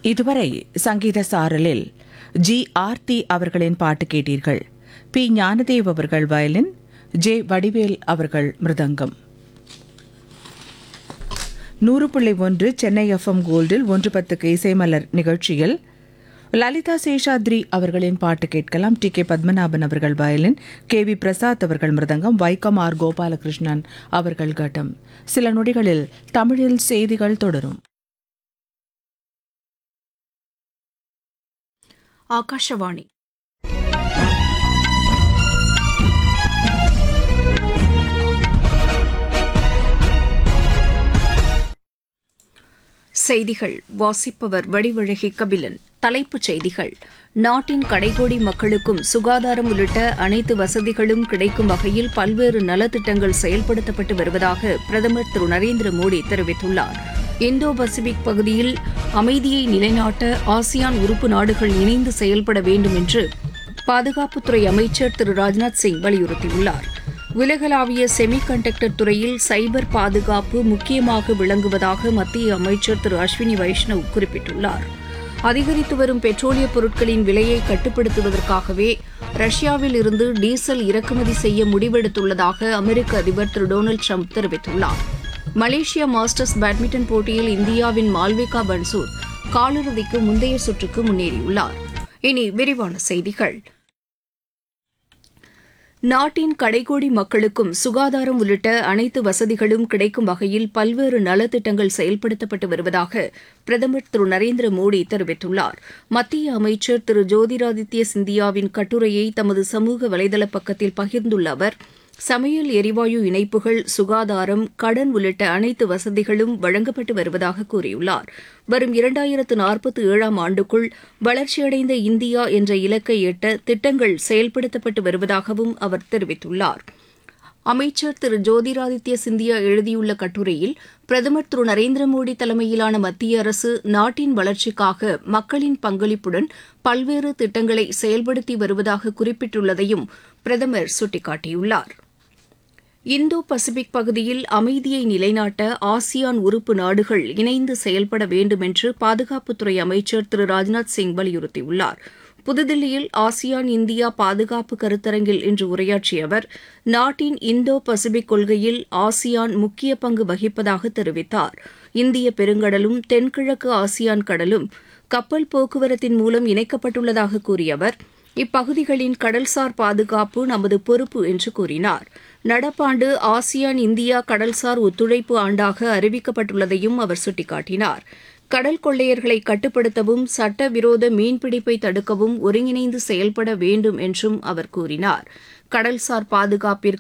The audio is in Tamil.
இதுவரை சங்கீத சாரலில் ஜி ஆர்த்தி அவர்களின் பாட்டு கேட்டீர்கள் பி ஞானதேவ் அவர்கள் வயலின் ஜே வடிவேல் அவர்கள் மிருதங்கம் நூறு புள்ளி ஒன்று சென்னை எஃப்எம் கோல்டில் ஒன்று பத்துக்கு இசைமலர் நிகழ்ச்சியில் லலிதா சேஷாத்ரி அவர்களின் பாட்டு கேட்கலாம் டி கே பத்மநாபன் அவர்கள் வயலின் கே வி பிரசாத் அவர்கள் மிருதங்கம் வைக்கம் ஆர் கோபாலகிருஷ்ணன் அவர்கள் கட்டம் சில நொடிகளில் தமிழில் செய்திகள் தொடரும் ಆಕಾಶವಾಣಿ செய்திகள் வாசிப்பவர் வடிவழகி கபிலன் தலைப்புச் செய்திகள் நாட்டின் கடைகோடி மக்களுக்கும் சுகாதாரம் உள்ளிட்ட அனைத்து வசதிகளும் கிடைக்கும் வகையில் பல்வேறு நலத்திட்டங்கள் செயல்படுத்தப்பட்டு வருவதாக பிரதமர் திரு நரேந்திர மோடி தெரிவித்துள்ளார் இந்தோ பசிபிக் பகுதியில் அமைதியை நிலைநாட்ட ஆசியான் உறுப்பு நாடுகள் இணைந்து செயல்பட வேண்டும் என்று பாதுகாப்புத்துறை அமைச்சர் திரு ராஜ்நாத் சிங் வலியுறுத்தியுள்ளார் உலகளாவிய செமி கண்டக்டர் துறையில் சைபர் பாதுகாப்பு முக்கியமாக விளங்குவதாக மத்திய அமைச்சர் திரு அஸ்வினி வைஷ்ணவ் குறிப்பிட்டுள்ளார் அதிகரித்து வரும் பெட்ரோலிய பொருட்களின் விலையை கட்டுப்படுத்துவதற்காகவே ரஷ்யாவில் இருந்து டீசல் இறக்குமதி செய்ய முடிவெடுத்துள்ளதாக அமெரிக்க அதிபர் திரு டொனால்டு ட்ரம்ப் தெரிவித்துள்ளார் மலேசியா மாஸ்டர்ஸ் பேட்மிண்டன் போட்டியில் இந்தியாவின் மால்விகா பன்சூர் காலிறுதிக்கு முந்தைய சுற்றுக்கு முன்னேறியுள்ளார் இனி விரிவான செய்திகள் நாட்டின் கடைகோடி மக்களுக்கும் சுகாதாரம் உள்ளிட்ட அனைத்து வசதிகளும் கிடைக்கும் வகையில் பல்வேறு நலத்திட்டங்கள் செயல்படுத்தப்பட்டு வருவதாக பிரதமர் திரு நரேந்திர மோடி தெரிவித்துள்ளார் மத்திய அமைச்சர் திரு ஜோதிராதித்ய சிந்தியாவின் கட்டுரையை தமது சமூக வலைதள பக்கத்தில் பகிர்ந்துள்ள அவர் சமையல் எரிவாயு இணைப்புகள் சுகாதாரம் கடன் உள்ளிட்ட அனைத்து வசதிகளும் வழங்கப்பட்டு வருவதாக கூறியுள்ளார் வரும் இரண்டாயிரத்து நாற்பத்தி ஏழாம் ஆண்டுக்குள் வளர்ச்சியடைந்த இந்தியா என்ற இலக்கை எட்ட திட்டங்கள் செயல்படுத்தப்பட்டு வருவதாகவும் அவர் தெரிவித்துள்ளார் அமைச்சர் திரு ஜோதிராதித்ய சிந்தியா எழுதியுள்ள கட்டுரையில் பிரதமர் திரு நரேந்திர மோடி தலைமையிலான மத்திய அரசு நாட்டின் வளர்ச்சிக்காக மக்களின் பங்களிப்புடன் பல்வேறு திட்டங்களை செயல்படுத்தி வருவதாக குறிப்பிட்டுள்ளதையும் பிரதமர் சுட்டிக்காட்டியுள்ளார் இந்தோ பசிபிக் பகுதியில் அமைதியை நிலைநாட்ட ஆசியான் உறுப்பு நாடுகள் இணைந்து செயல்பட வேண்டும் என்று பாதுகாப்புத்துறை அமைச்சர் திரு ராஜ்நாத் சிங் வலியுறுத்தியுள்ளார் புதுதில்லியில் ஆசியான் இந்தியா பாதுகாப்பு கருத்தரங்கில் இன்று உரையாற்றிய அவர் நாட்டின் இந்தோ பசிபிக் கொள்கையில் ஆசியான் முக்கிய பங்கு வகிப்பதாக தெரிவித்தார் இந்திய பெருங்கடலும் தென்கிழக்கு ஆசியான் கடலும் கப்பல் போக்குவரத்தின் மூலம் இணைக்கப்பட்டுள்ளதாக கூறிய அவர் இப்பகுதிகளின் கடல்சார் பாதுகாப்பு நமது பொறுப்பு என்று கூறினார் நடப்பாண்டு ஆசியான் இந்தியா கடல்சார் ஒத்துழைப்பு ஆண்டாக அறிவிக்கப்பட்டுள்ளதையும் அவர் சுட்டிக்காட்டினார் கடல் கொள்ளையர்களை கட்டுப்படுத்தவும் சட்டவிரோத மீன்பிடிப்பை தடுக்கவும் ஒருங்கிணைந்து செயல்பட வேண்டும் என்றும் அவர் கூறினார் கடல்சார் பாதுகாப்பிற்கு